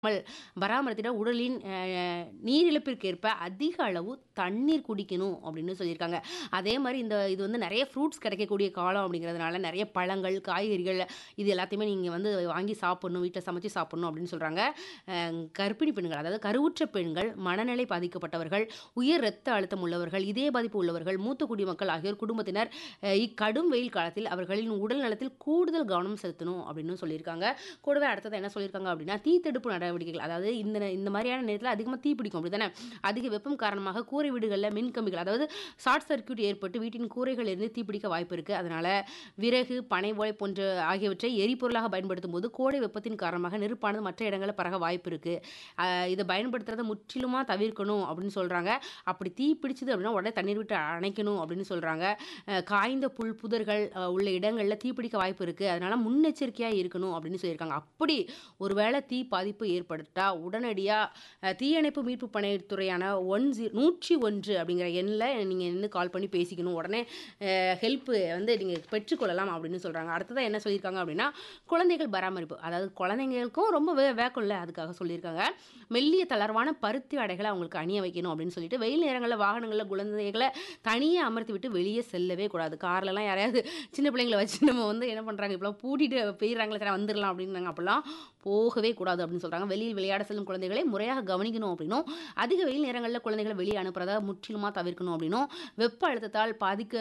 மல் பராமரித்திட உடலின் அ நீரிழப்பிற்கேற்ப அதிக அளவு தண்ணீர் குடிக்கணும் அப்படின்னு சொல்லியிருக்காங்க. அதே மாரி இந்த இது வந்து நெறைய ஃப்ரூட்ஸ் கிடைக்கக்கூடிய காலம் அப்படிங்கிறதுனால, நெறைய பழங்கள், காய்கறிகள் இது எல்லாத்தையுமே நீங்க வந்து வாங்கி சாப்பிடணும், வீட்ல சமைச்சு சாப்பிடணும் அப்படின்னு சொல்றாங்க. அ கர்ப்பிணி பெண்கள், அதாவது கருவுற்ற பெண்கள், மனநிலை பாதிக்கப்பட்டவர்கள், உயர் இரத்த அழுத்தம் உள்ளவர்கள், இதய பாதிப்பு உள்ளவர்கள், மூத்த குடிமக்கள் ஆகியோர் குடும்பத்தினர் அ இக்கடும் வெயில் காலத்தில் அவர்களின் உடல் நலத்தில் கூடுதல் கவனம் செலுத்தணும் அப்படின்னு சொல்லியிருக்காங்க. கூடவே அடுத்தது என்ன சொல்லியிருக்காங்க அப்படின்னா, தீத்தடுப்பு நடவடிக்கைகள் அதாவது இந்த இந்த மாரியான நேரத்தில அதிகமா தீ பிடிக்கும் அப்படித்தானே? அதிக வெப்பம் காரணமாக கூரை வீடுகள்ல மின் கம்பிகள் அதாவது ஷார்ட் சர்க்யூட் ஏற்பட்டு வீட்டின் கூரைகளிலிருந்து தீப்பிடிக்க வாய்ப்பு இருக்கு. அதனால விறகு, பனை ஓலை போன்ற ஆகியவற்றை எரிபொருளாக பயன்படுத்தும்போது கோடை வெப்பத்தின் காரணமாக நெருப்பானது மற்ற இடங்கள்ல பரக வாய்ப்பு இருக்கு. அ இத பயன்படுத்துறத முற்றிலுமா தவிர்க்கணும் அப்படின்னு சொல்றாங்க. அப்படி தீ பிடிச்சது அப்படின்னா உடனே தண்ணீர் விட்டு அணைக்கணும் அப்படின்னு சொல்றாங்க. அ காய்ந்த புல், புதர்கள் அ உள்ள இடங்கள்ல தீப்பிடிக்க வாய்ப்பு இருக்கு. அதனால முன்னெச்சரிக்கையா இருக்கணும் அப்படின்னு சொல்லியிருக்காங்க. அப்படி ஒரு வேள தீ பாதிப்பு ஏற்பட்டுட்டா உடனடியா அ தீயணைப்பு மீட்பு பணித்துறையான 10 101 அப்படிங்கிற எண்ல நீங்க வந்து கால் பண்ணி பேசிக்கணும். உடனே அ ஹெல்ப் வந்து நீங்க பெற்றுக்கொள்ளலாம் அப்படின்னு சொல்றாங்க. அடுத்ததா என்ன சொல்லியிருக்காங்க அப்படின்னா, குழந்தைகள் பராமரிப்பு. அதாவது குழந்தைங்களுக்கும் ரொம்ப வே வேக்கும்ல அதுக்காக சொல்லியிருக்காங்க. மெல்லிய தளர்வான பருத்தி ஆடைகள அவங்களுக்கு அணிய வைக்கணும் அப்படின்னு சொல்லிட்டு, வெயில் நேரங்கள்ல வாகனங்கள்ல குழந்தைகள தனியா அமர்த்தி விட்டு வெளியே செல்லவே கூடாது. கார்லலாம் யாரையாவது சின்ன பிள்ளைங்கள வச்சு நம்ம வந்து என்ன பண்றாங்க, இப்பலாம் பூட்டிட்டு போயிடுறாங்களே சரி வந்துரலாம் அப்படின்னாங்க. அப்பலாம் போகவே கூடாது அப்படின்னு சொல்றாங்க. வெளியில் விளையாட செல்லும் குழந்தைகளை முறையாக கவனிக்கணும் அப்படின்னும், அதிக வெயில் நேரங்கள்ல குழந்தைகள வெளிய அனுப்புறத முற்றிலுமா தவிர்க்கணும் அப்படின்னும், வெப்ப அழுத்தத்தால் பாதிக்க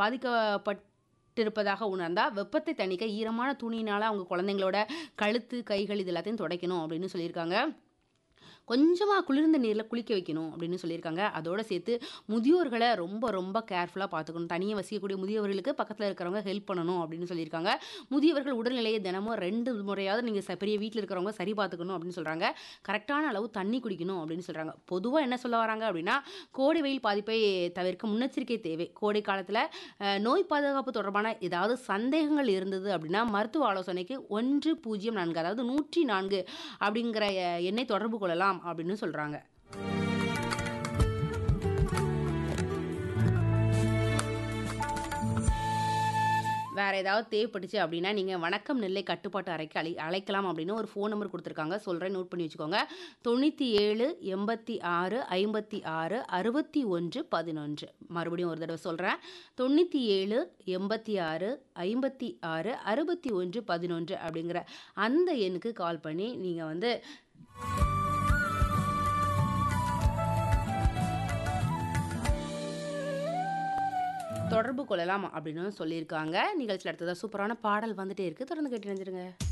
பாதிக்கப்பட்டிருப்பதாக உணர்ந்தா, வெப்பத்தை தணிக்க ஈரமான துணியினால அவங்க குழந்தைங்களோட கழுத்து, கைகள் இது எல்லாத்தையும் துடைக்கணும் அப்படின்னு சொல்லியிருக்காங்க. கொஞ்சமா குளிர்ந்த நீர்ல குளிக்க வைக்கணும் அப்படின்னு சொல்லியிருக்காங்க. அதோட சேர்த்து முதியோர்கள ரொம்ப ரொம்ப கேர்ஃபுல்லா பார்த்துக்கணும். தனியா வசிக்கக்கூடிய முதியவர்களுக்கு பக்கத்துல இருக்கிறவங்க ஹெல்ப் பண்ணணும் அப்படின்னு சொல்லியிருக்காங்க. முதியவர்கள் உடல்நிலையை தினமும் 2 முறையாவது நீங்க ச பெரிய வீட்ல இருக்கிறவங்க சரி பார்த்துக்கணும் அப்படின்னு சொல்றாங்க. கரெக்ட்டான அளவு தண்ணி குடிக்கணும் அப்படின்னு சொல்றாங்க. பொதுவா என்ன சொல்ல வராங்க அப்படின்னா, கோடை வெயில் பாதிப்பை தவிர்க்க முன்னெச்சரிக்கை தேவை. கோடை காலத்துல அ நோய் பாதுகாப்பு தொடர்பான ஏதாவது சந்தேகங்கள் இருந்தது அப்படின்னா, மருத்துவ ஆலோசனைக்கு 104 அதாவது 104 அப்படிங்கிற எ எண்ணை தொடர்பு கொள்ளலாம் அப்படின்னு சொல்றாங்க. வேற ஏதாவது தேவைப்பட்டுச்சு அப்படின்னா, நீங்க வணக்கம் நெல்லை கட்டுப்பாட்டு அறைக்கு அழை அழைக்கலாம் அப்படின்னு ஒரு ஃபோன் நம்பர் குடுத்துருக்காங்க. சொல்றேன் நோட் பண்ணி வச்சுக்கோங்க. 97 86 56 61 11 மறுபடியும் ஒரு தடவ சொல்றேன். 97 86 56 61 11 அப்படிங்கிற அந்த எண்ணுக்கு கால் பண்ணி நீங்க வந்து தொடர்பு கொள்ளலாம் அப்படின்னு சொல்லியிருக்காங்க. நிகழ்ச்சியில அடுத்ததா சூப்பரான பாடல் வந்துட்டே இருக்கு. தொடர்ந்து கேட்டு இணைஞ்சிருங்க.